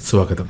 സ്വാഗതം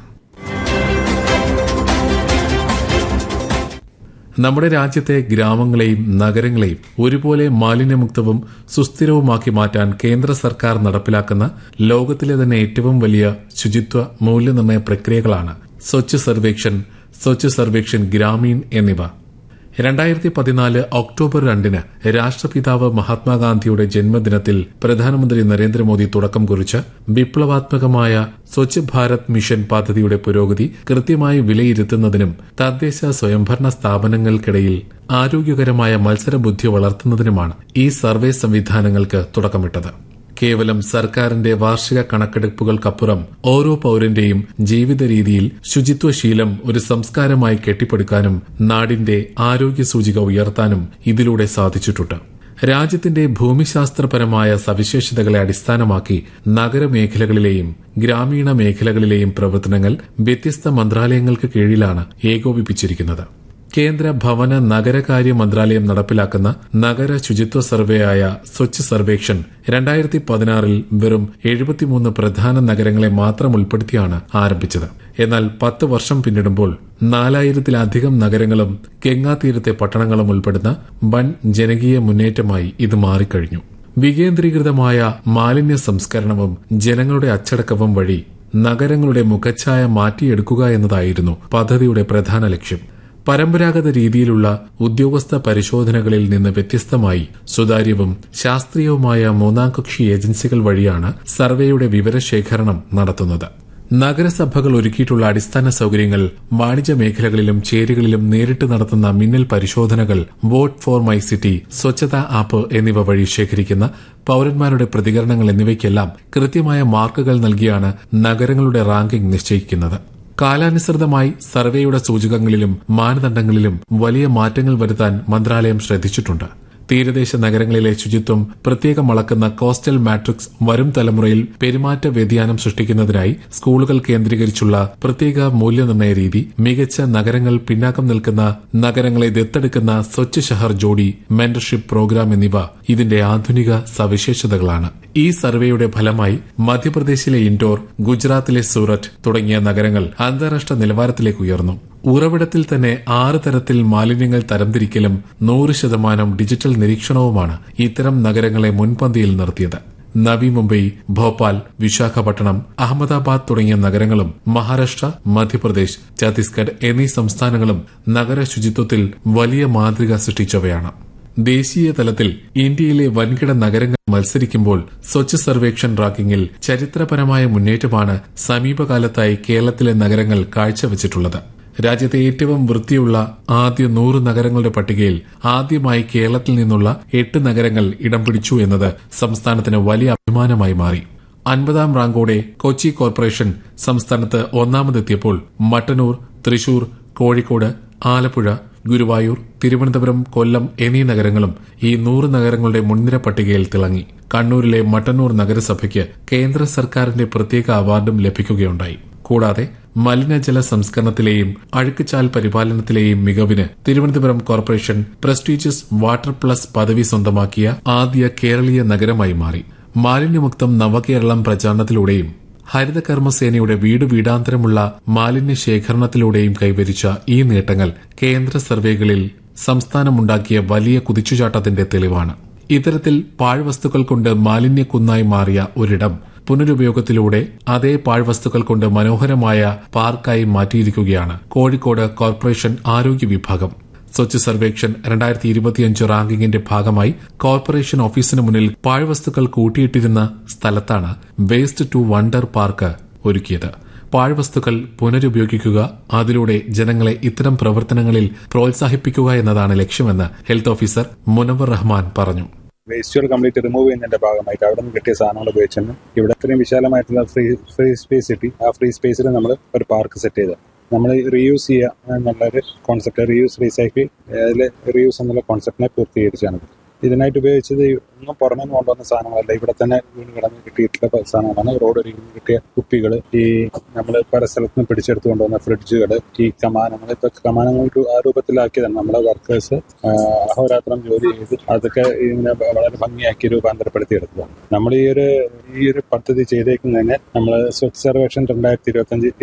നമ്മുടെ രാജ്യത്തെ ഗ്രാമങ്ങളെയും നഗരങ്ങളെയും ഒരുപോലെ മാലിന്യമുക്തവും സുസ്ഥിരവുമാക്കി മാറ്റാൻ കേന്ദ്ര സർക്കാർ നടപ്പിലാക്കുന്ന ലോകത്തിലെ തന്നെ ഏറ്റവും വലിയ ശുചിത്വ മൂല്യനിർണ്ണയ പ്രക്രിയകളാണ് സ്വച്ഛ് സർവേക്ഷൻ സ്വച്ഛ് സർവേക്ഷൻ ഗ്രാമീൺ എന്നിവ രണ്ടായിരത്തി പതിനാല് ഒക്ടോബർ രണ്ടിന് രാഷ്ട്രപിതാവ് മഹാത്മാഗാന്ധിയുടെ ജന്മദിനത്തിൽ പ്രധാനമന്ത്രി നരേന്ദ്രമോദി തുടക്കം കുറിച്ച വിപ്ലവാത്മകമായ സ്വച്ഛ് ഭാരത് മിഷൻ പദ്ധതിയുടെ പുരോഗതി കൃത്യമായി വിലയിരുത്തുന്നതിനും തദ്ദേശ സ്വയംഭരണ സ്ഥാപനങ്ങൾക്കിടയിൽ ആരോഗ്യകരമായ മത്സരബുദ്ധി വളർത്തുന്നതിനുമാണ് ഈ സർവേ സംവിധാനങ്ങൾക്ക് തുടക്കമിട്ടത് കേവലം സർക്കാരിന്റെ വാർഷിക കണക്കെടുപ്പുകൾക്കപ്പുറം ഓരോ പൌരന്റെയും ജീവിത രീതിയിൽ ശുചിത്വശീലം ഒരു സംസ്കാരമായി കെട്ടിപ്പടുക്കാനും നാടിന്റെ ആരോഗ്യ സൂചിക ഉയർത്താനും ഇതിലൂടെ സാധിച്ചിട്ടുണ്ട് രാജ്യത്തിന്റെ ഭൂമിശാസ്ത്രപരമായ സവിശേഷതകളെ അടിസ്ഥാനമാക്കി നഗരമേഖലകളിലെയും ഗ്രാമീണ മേഖലകളിലെയും പ്രവർത്തനങ്ങൾ വ്യത്യസ്ത മന്ത്രാലയങ്ങൾക്ക് കീഴിലാണ് ഏകോപിപ്പിച്ചിരിക്കുന്നത് കേന്ദ്ര ഭവന നഗരകാര്യ മന്ത്രാലയം നടപ്പിലാക്കുന്ന നഗര ശുചിത്വ സർവേയായ സ്വച്ഛ് സർവേക്ഷൻ രണ്ടായിരത്തി പതിനാറിൽ വെറും എഴുപത്തിമൂന്ന് പ്രധാന നഗരങ്ങളെ മാത്രം ഉൾപ്പെടുത്തിയാണ് ആരംഭിച്ചത് എന്നാൽ പത്ത് വർഷം പിന്നിടുമ്പോൾ നാലായിരത്തിലധികം നഗരങ്ങളും ഗംഗാതീരത്തെ പട്ടണങ്ങളും ഉൾപ്പെടുന്ന വൻ ജനകീയ മുന്നേറ്റമായി ഇത് മാറിക്കഴിഞ്ഞു വികേന്ദ്രീകൃതമായ മാലിന്യ സംസ്കരണവും ജനങ്ങളുടെ അച്ചടക്കവും വഴി നഗരങ്ങളുടെ മുഖച്ഛായ മാറ്റിയെടുക്കുക എന്നതായിരുന്നു പദ്ധതിയുടെ പ്രധാന ലക്ഷ്യം പരമ്പരാഗത രീതിയിലുള്ള ഉദ്യോഗസ്ഥ പരിശോധനകളിൽ നിന്ന് വ്യത്യസ്തമായി സുതാര്യവും ശാസ്ത്രീയവുമായ മൂന്നാം കക്ഷി ഏജൻസികൾ വഴിയാണ് സർവേയുടെ വിവരശേഖരണം നടത്തുന്നത് നഗരസഭകൾ ഒരുക്കിയിട്ടുള്ള അടിസ്ഥാന സൌകര്യങ്ങൾ വാണിജ്യ മേഖലകളിലും ചേരികളിലും നേരിട്ട് നടത്തുന്ന മിന്നൽ പരിശോധനകൾ vote for my city Swachhata app എന്നിവ വഴി ശേഖരിക്കുന്ന പൌരന്മാരുടെ പ്രതികരണങ്ങൾ എന്നിവയ്ക്കെല്ലാം കൃത്യമായ മാർക്കുകൾ നൽകിയാണ് നഗരങ്ങളുടെ റാങ്കിംഗ് നിശ്ചയിക്കുന്നത് കാലാനുസൃതമായി സർവേയുടെ സൂചകങ്ങളിലും മാനദണ്ഡങ്ങളിലും വലിയ മാറ്റങ്ങൾ വരുത്താൻ മന്ത്രാലയം ശ്രദ്ധിച്ചിട്ടുണ്ട് തീരദേശ നഗരങ്ങളിലെ ശുചിത്വം പ്രത്യേകം അളക്കുന്ന കോസ്റ്റൽ മാട്രിക്സ് വരും തലമുറയിൽ പെരുമാറ്റ വ്യതിയാനം സൃഷ്ടിക്കുന്നതിനായി സ്കൂളുകൾ കേന്ദ്രീകരിച്ചുള്ള പ്രത്യേക മൂല്യനിർണ്ണയ രീതി മികച്ച നഗരങ്ങൾ പിന്നാക്കം നിൽക്കുന്ന നഗരങ്ങളെ ദത്തെടുക്കുന്ന സ്വച്ഛ് ഷഹർ ജോഡി മെന്റർഷിപ്പ് പ്രോഗ്രാം എന്നിവ ഇതിന്റെ ആധുനിക സവിശേഷതകളാണ് ഈ സർവേയുടെ ഫലമായി മധ്യപ്രദേശിലെ ഇൻഡോർ ഗുജറാത്തിലെ സൂററ്റ് തുടങ്ങിയ നഗരങ്ങൾ അന്താരാഷ്ട്ര നിലവാരത്തിലേക്ക് ഉയർന്നു ഉറവിടത്തിൽ തന്നെ ആറ് തരത്തിൽ മാലിന്യങ്ങൾ തരംതിരിക്കലും നൂറ് ശതമാനം ഡിജിറ്റൽ നിരീക്ഷണവുമാണ് ഇത്തരം നഗരങ്ങളെ മുൻപന്തിയിൽ നിർത്തിയത് നവി മുംബൈ ഭോപ്പാൽ വിശാഖപട്ടണം അഹമ്മദാബാദ് തുടങ്ങിയ നഗരങ്ങളും മഹാരാഷ്ട്ര മധ്യപ്രദേശ് ഛത്തീസ്ഗഡ് എന്നീ സംസ്ഥാനങ്ങളും നഗര ശുചിത്വത്തിൽ വലിയ മാതൃക സൃഷ്ടിച്ചവയാണ് ദേശീയ തലത്തിൽ ഇന്ത്യയിലെ വൻകിട നഗരങ്ങൾ മത്സരിക്കുമ്പോൾ സ്വച്ഛ് സർവേക്ഷൻ റാങ്കിങ്ങിൽ ചരിത്രപരമായ മുന്നേറ്റമാണ് സമീപകാലത്തായി കേരളത്തിലെ നഗരങ്ങൾ കാഴ്ചവച്ചിട്ടുള്ളത് രാജ്യത്തെ ഏറ്റവും വൃത്തിയുള്ള ആദ്യ നൂറ് നഗരങ്ങളുടെ പട്ടികയിൽ ആദ്യമായി കേരളത്തിൽ നിന്നുള്ള എട്ട് നഗരങ്ങൾ ഇടം പിടിച്ചു എന്നത് സംസ്ഥാനത്തിന് വലിയ അഭിമാനമായി മാറി അൻപതാം റാങ്കോടെ കൊച്ചി കോർപ്പറേഷൻ സംസ്ഥാനത്ത് ഒന്നാമതെത്തിയപ്പോൾ മട്ടന്നൂർ തൃശൂർ കോഴിക്കോട് ആലപ്പുഴ ഗുരുവായൂർ തിരുവനന്തപുരം കൊല്ലം എന്നീ നഗരങ്ങളും ഈ നൂറ് നഗരങ്ങളുടെ മുൻനിര പട്ടികയിൽ തിളങ്ങി കണ്ണൂരിലെ മട്ടന്നൂർ നഗരസഭയ്ക്ക് കേന്ദ്ര സർക്കാരിന്റെ പ്രത്യേക അവാർഡും ലഭിക്കുകയുണ്ടായി കൂടാതെ മലിനജല സംസ്കരണത്തിലെയും അഴുക്കുചാൽ പരിപാലനത്തിലെയും മികവിന് Thiruvananthapuram corporation prestigious water plus പദവി സ്വന്തമാക്കിയ ആദ്യ കേരളീയ നഗരമായി മാറി മാലിന്യമുക്തം നവകേരളം പ്രചാരണത്തിലൂടെയും ഹരിതകർമ്മസേനയുടെ വീട് വീടാന്തരമുള്ള മാലിന്യ ശേഖരണത്തിലൂടെയും കൈവരിച്ച ഈ നേട്ടങ്ങൾ കേന്ദ്ര സർവേകളിൽ സംസ്ഥാനമുണ്ടാക്കിയ വലിയ കുതിച്ചുചാട്ടത്തിന്റെ തെളിവാണ് ഇത്തരത്തിൽ പാഴ്വസ്തുക്കൾ കൊണ്ട് മാലിന്യക്കുന്നായി മാറിയ ഒരിടം പുനരുപയോഗത്തിലൂടെ അതേ പാഴ്വസ്തുക്കൾ കൊണ്ട് മനോഹരമായ പാർക്കായി മാറ്റിയിരിക്കുകയാണ് കോഴിക്കോട് കോർപ്പറേഷൻ ആരോഗ്യ വിഭാഗം സ്വച്ഛ് സർവേക്ഷൻ രണ്ടായിരത്തി ഇരുപത്തിയഞ്ച് റാങ്കിങ്ങിന്റെ ഭാഗമായി കോർപ്പറേഷൻ ഓഫീസിന് മുന്നിൽ പാഴ്വസ്തുക്കൾ കൂട്ടിയിട്ടിരുന്ന സ്ഥലത്താണ് വേസ്റ്റ് ടു വണ്ടർ പാർക്ക് ഒരുക്കിയത് പാഴ്വസ്തുക്കൾ പുനരുപയോഗിക്കുക അതിലൂടെ ജനങ്ങളെ ഇത്തരം പ്രവർത്തനങ്ങളിൽ പ്രോത്സാഹിപ്പിക്കുക എന്നതാണ് ലക്ഷ്യമെന്ന് ഹെൽത്ത് ഓഫീസർ മുനവർ റഹ്മാൻ പറഞ്ഞു വേസ്റ്റുകൾ കംപ്ലീറ്റ് റിമൂവ് ചെയ്യുന്നതിന്റെ ഭാഗമായിട്ട് അവിടെ നിന്ന് കിട്ടിയ സാധനങ്ങൾ ഉപയോഗിച്ചാണ് ഇവിടെ ഇത്രയും വിശാലമായിട്ടുള്ള ഫ്രീ ഫ്രീ സ്പേസ് കിട്ടി ആ ഫ്രീ സ്പേസിൽ നമ്മൾ ഒരു പാർക്ക് സെറ്റ് ചെയ്ത് നമ്മൾ റീയൂസ് ചെയ്യുക എന്നുള്ളൊരു കോൺസെപ്റ്റ് റീയൂസ് റീസൈക്കിൾ അതിൽ റീയൂസ് എന്നുള്ള കോൺസെപ്റ്റിനെ പൂർത്തീകരിച്ചാണ് ഇതിനായിട്ട് ഉപയോഗിച്ചത് ഒന്നും പുറമെ നിന്ന് കൊണ്ടുവന്ന സാധനങ്ങളല്ല ഇവിടെ തന്നെ വീണ് കിടന്ന് കിട്ടിയിട്ടുള്ള സാധനങ്ങളാണ് റോഡ് ഒരുങ്ങി കിട്ടിയ കുപ്പികൾ ഈ നമ്മൾ പല സ്ഥലത്ത് നിന്ന് പിടിച്ചെടുത്ത് കൊണ്ടുവന്ന ഫ്രിഡ്ജുകൾ ഈ കമാനങ്ങൾ ഇപ്പൊ കമാനങ്ങൾ ആ രൂപത്തിലാക്കിയതാണ് നമ്മളെ വർക്കേഴ്സ് അഹോരാത്രം ജോലി ചെയ്ത് അതൊക്കെ ഇങ്ങനെ വളരെ ഭംഗിയാക്കി രൂപാന്തരപ്പെടുത്തിയെടുത്തതാണ് നമ്മൾ ഈ ഒരു ഈ ഒരു പദ്ധതി ചെയ്തേക്കുന്നതിന് നമ്മൾ സ്വച്ഛ് സർവേക്ഷൻ രണ്ടായിരത്തി ഇരുപത്തി അഞ്ച്